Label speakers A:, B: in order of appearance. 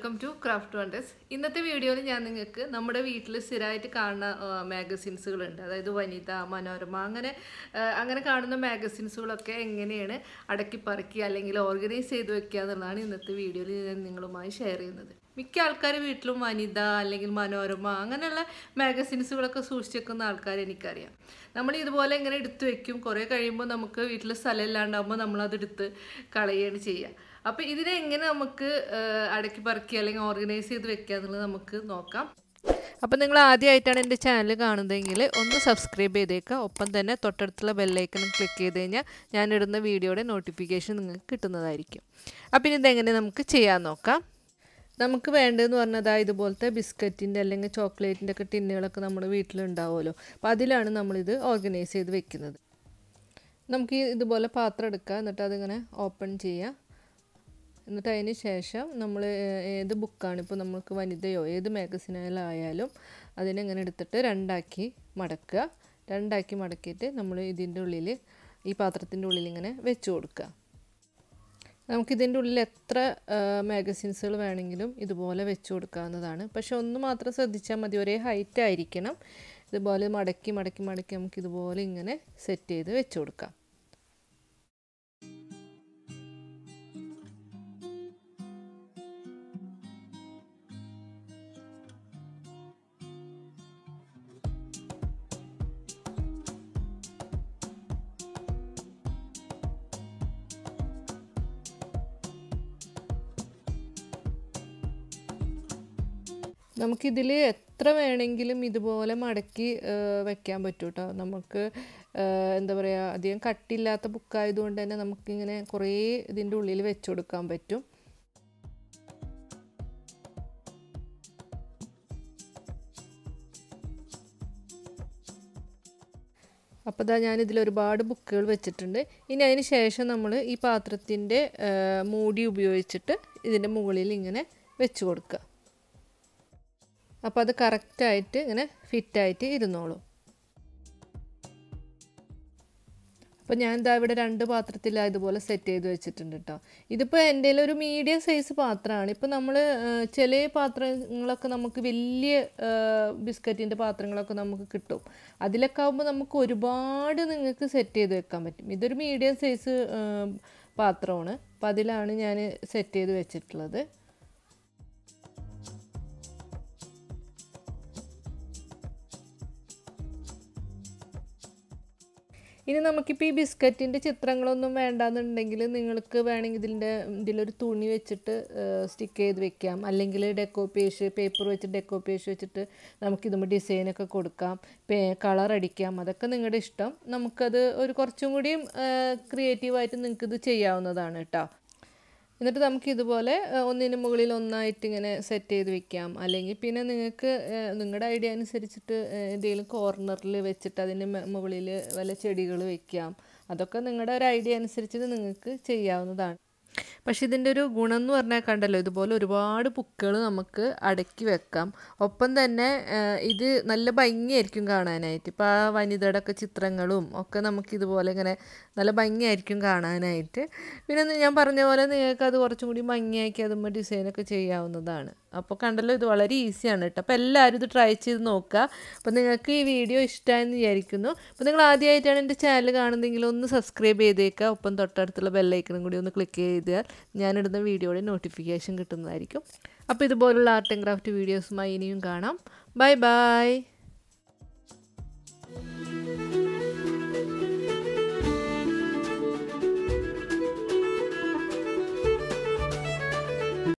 A: welcome to craft wonders ഇന്നത്തെ വീഡിയോയിൽ ഞാൻ നിങ്ങൾക്ക് നമ്മുടെ വീട്ടിൽ സ്ഥിരമായിട്ട് കാണുന്ന മാഗസിൻസുകളുണ്ട് അതായത് വനിത മനോരമ അങ്ങനെ ആ, അങ്ങനെ കാണുന്ന മാഗസിൻസുകളൊക്കെ എങ്ങനെയാണ് അടക്കി പറക്കി അല്ലെങ്കിൽ ഓർഗനൈസ് ചെയ്ത് വെക്കുക എന്നുള്ളതാണ് ഇന്നത്തെ വീഡിയോയിൽ ഞാൻ നിങ്ങളുമായി ഷെയർ ചെയ്യുന്നത് മിക്ക ആൾക്കാർ വീട്ടിലും വനിത അല്ലെങ്കിൽ മനോരമ അങ്ങനെയുള്ള മാഗസിൻസുകളൊക്കെ സൂക്ഷിച്ച് വെക്കുന്ന ആൾക്കാർ എനിക്കറിയാം നമ്മൾ ഇതുപോലെ ഇങ്ങനെ എടുത്തു വെക്കും കുറേ കഴിയുമ്പോൾ നമുക്ക് വീട്ടിൽ സ്ഥലം ഇല്ലാണ്ടാകുമ്പോൾ നമ്മളതെടുത്ത് കളയുകയാണ് ചെയ്യുക അപ്പോൾ ഇതിനെ എങ്ങനെ നമുക്ക് ആ, അടക്കി പറക്കി അല്ലെങ്കിൽ ഓർഗനൈസ് ചെയ്ത് വെക്കുക എന്നുള്ളത് നമുക്ക് നോക്കാം അപ്പോൾ നിങ്ങൾ ആദ്യമായിട്ടാണ് എൻ്റെ ചാനൽ കാണുന്നതെങ്കിൽ ഒന്ന് സബ്സ്ക്രൈബ് ചെയ്തേക്കുക ഒപ്പം തന്നെ തൊട്ടടുത്തുള്ള ബെല്ലൈക്കൺ ക്ലിക്ക് ചെയ്ത് കഴിഞ്ഞാൽ ഞാനിടുന്ന വീഡിയോയുടെ നോട്ടിഫിക്കേഷൻ നിങ്ങൾക്ക് കിട്ടുന്നതായിരിക്കും അപ്പോൾ ഇനി ഇതെങ്ങനെ നമുക്ക് ചെയ്യാൻ നോക്കാം നമുക്ക് വേണ്ടതെന്ന് പറഞ്ഞാൽ ഇതുപോലത്തെ ബിസ്ക്കറ്റിൻ്റെ അല്ലെങ്കിൽ ചോക്ലേറ്റിൻ്റെ ഒക്കെ ടിന്നുകളൊക്കെ നമ്മുടെ വീട്ടിലുണ്ടാവുമല്ലോ അപ്പോൾ അതിലാണ് നമ്മളിത് ഓർഗനൈസ് ചെയ്ത് വെക്കുന്നത് നമുക്ക് ഈ ഇതുപോലെ പാത്രം എടുക്കുക എന്നിട്ട് അതിങ്ങനെ ഓപ്പൺ ചെയ്യുക എന്നിട്ട് അതിന് ശേഷം നമ്മൾ ഏത് ബുക്കാണ് ഇപ്പോൾ നമുക്ക് വനിതയോ ഏത് മാഗസിനായാലും അതിനെ ഇങ്ങനെ എടുത്തിട്ട് രണ്ടാക്കി മടക്കുക രണ്ടാക്കി മടക്കിയിട്ട് നമ്മൾ ഇതിൻ്റെ ഉള്ളിൽ ഈ പാത്രത്തിൻ്റെ ഉള്ളിൽ ഇങ്ങനെ വെച്ച് കൊടുക്കുക നമുക്കിതിൻ്റെ ഉള്ളിൽ എത്ര മാഗസിൻസുകൾ വേണമെങ്കിലും ഇതുപോലെ വെച്ച് കൊടുക്കാവുന്നതാണ് പക്ഷെ ഒന്ന് മാത്രം ശ്രദ്ധിച്ചാൽ മതി ഒരേ ഹൈറ്റ് ആയിരിക്കണം ഇതുപോലെ മടക്കി മടക്കി മടക്കി നമുക്ക് ഇതുപോലെ ഇങ്ങനെ സെറ്റ് ചെയ്ത് വെച്ച് കൊടുക്കാം നമുക്കിതിൽ എത്ര വേണമെങ്കിലും ഇതുപോലെ മടക്കി വെക്കാൻ പറ്റും കേട്ടോ നമുക്ക് എന്താ പറയുക അധികം കട്ടില്ലാത്ത ബുക്കായതുകൊണ്ട് തന്നെ നമുക്കിങ്ങനെ കുറേ ഇതിൻ്റെ ഉള്ളിൽ വെച്ച് കൊടുക്കാൻ പറ്റും അപ്പോൾ ഇതാ ഞാനിതിൽ ഒരുപാട് ബുക്കുകൾ വെച്ചിട്ടുണ്ട് ഇനി അതിന് ശേഷം നമ്മൾ ഈ പാത്രത്തിൻ്റെ മൂടി ഉപയോഗിച്ചിട്ട് ഇതിൻ്റെ മുകളിൽ ഇങ്ങനെ വെച്ച് കൊടുക്കുക അപ്പോൾ അത് കറക്റ്റായിട്ട് ഇങ്ങനെ ഫിറ്റായിട്ട് ഇരുന്നോളും അപ്പോൾ ഞാൻ ഇതാ ഇവിടെ രണ്ട് പാത്രത്തിൽ ഇതുപോലെ സെറ്റ് ചെയ്ത് വെച്ചിട്ടുണ്ട് കേട്ടോ ഇതിപ്പോൾ എൻ്റെ ഒരു മീഡിയം സൈസ് പാത്രമാണ് ഇപ്പോൾ നമ്മൾ ചില പാത്രങ്ങളൊക്കെ നമുക്ക് വലിയ ബിസ്ക്കറ്റിൻ്റെ പാത്രങ്ങളൊക്കെ നമുക്ക് കിട്ടും അതിലൊക്കെ ആകുമ്പോൾ നമുക്ക് ഒരുപാട് നിങ്ങൾക്ക് സെറ്റ് ചെയ്ത് വെക്കാൻ പറ്റും ഇതൊരു മീഡിയം സൈസ് പാത്രമാണ് അപ്പോൾ അതിലാണ് ഞാൻ സെറ്റ് ചെയ്ത് വെച്ചിട്ടുള്ളത് ഇനി നമുക്കിപ്പോൾ ഈ ബിസ്ക്കറ്റിൻ്റെ ചിത്രങ്ങളൊന്നും വേണ്ടാന്നുണ്ടെങ്കിൽ നിങ്ങൾക്ക് വേണമെങ്കിൽ ഇതിൻ്റെ ഇതിലൊരു തുണി വെച്ചിട്ട് സ്റ്റിക്ക് ചെയ്ത് വെക്കാം അല്ലെങ്കിൽ ഡെക്കോ പേഷ് പേപ്പർ വെച്ച് ഡെക്കോ പേഷ് വെച്ചിട്ട് നമുക്കിതുമ്പോൾ ഡിസൈനൊക്കെ കൊടുക്കാം പേ കളർ അടിക്കാം അതൊക്കെ നിങ്ങളുടെ ഇഷ്ടം നമുക്കത് ഒരു കുറച്ചും കൂടിയും ക്രിയേറ്റീവായിട്ട് നിങ്ങൾക്കിത് ചെയ്യാവുന്നതാണ് കേട്ടോ എന്നിട്ട് നമുക്ക് ഇതുപോലെ ഒന്നിന് മുകളിൽ ഒന്നായിട്ട് ഇങ്ങനെ സെറ്റ് ചെയ്ത് വെക്കാം അല്ലെങ്കിൽ പിന്നെ നിങ്ങൾക്ക് നിങ്ങളുടെ ഐഡിയ അനുസരിച്ചിട്ട് എന്തെങ്കിലും കോർണറിൽ വെച്ചിട്ട് അതിന് മുകളിൽ വല്ല ചെടികൾ വെക്കാം അതൊക്കെ നിങ്ങളുടെ ഒരു ഐഡിയ അനുസരിച്ച് നിങ്ങൾക്ക് ചെയ്യാവുന്നതാണ് പക്ഷെ ഇതിൻ്റെ ഒരു ഗുണം എന്ന് പറഞ്ഞാൽ കണ്ടല്ലോ ഇതുപോലെ ഒരുപാട് ബുക്കുകൾ നമുക്ക് അടക്കി വെക്കാം ഒപ്പം തന്നെ ഇത് നല്ല ഭംഗിയായിരിക്കും കാണാനായിട്ട് ഇപ്പോൾ ആ വനിതയുടെ ഒക്കെ ചിത്രങ്ങളും ഒക്കെ നമുക്ക് ഇതുപോലെ ഇങ്ങനെ നല്ല ഭംഗിയായിരിക്കും കാണാനായിട്ട് പിന്നെ ഞാൻ പറഞ്ഞ പോലെ നിങ്ങൾക്ക് അത് കുറച്ചും കൂടി ഭംഗിയാക്കി അതുമ്പോൾ ഡിസൈനൊക്കെ ചെയ്യാവുന്നതാണ് അപ്പോൾ കണ്ടല്ലോ ഇത് വളരെ ഈസിയാണ് കേട്ടോ അപ്പോൾ എല്ലാവരും ഇത് ട്രൈ ചെയ്ത് നോക്കുക അപ്പോൾ നിങ്ങൾക്ക് ഈ വീഡിയോ ഇഷ്ടമായെന്ന് വിചാരിക്കുന്നു അപ്പോൾ നിങ്ങൾ ആദ്യമായിട്ടാണ് എൻ്റെ ചാനൽ കാണുന്നതെങ്കിൽ ഒന്ന് സബ്സ്ക്രൈബ് ചെയ്തേക്കുക ഒപ്പം തൊട്ടടുത്തുള്ള ബെല്ലൈക്കണും കൂടി ഒന്ന് ക്ലിക്ക് ചെയ്താൽ ഞാനിടുന്ന വീഡിയോയുടെ നോട്ടിഫിക്കേഷൻ കിട്ടുന്നതായിരിക്കും അപ്പോൾ ഇതുപോലുള്ള ആർട്ട് ആൻഡ് ക്രാഫ്റ്റ് വീഡിയോസുമായി ഇനിയും കാണാം ബൈ ബൈ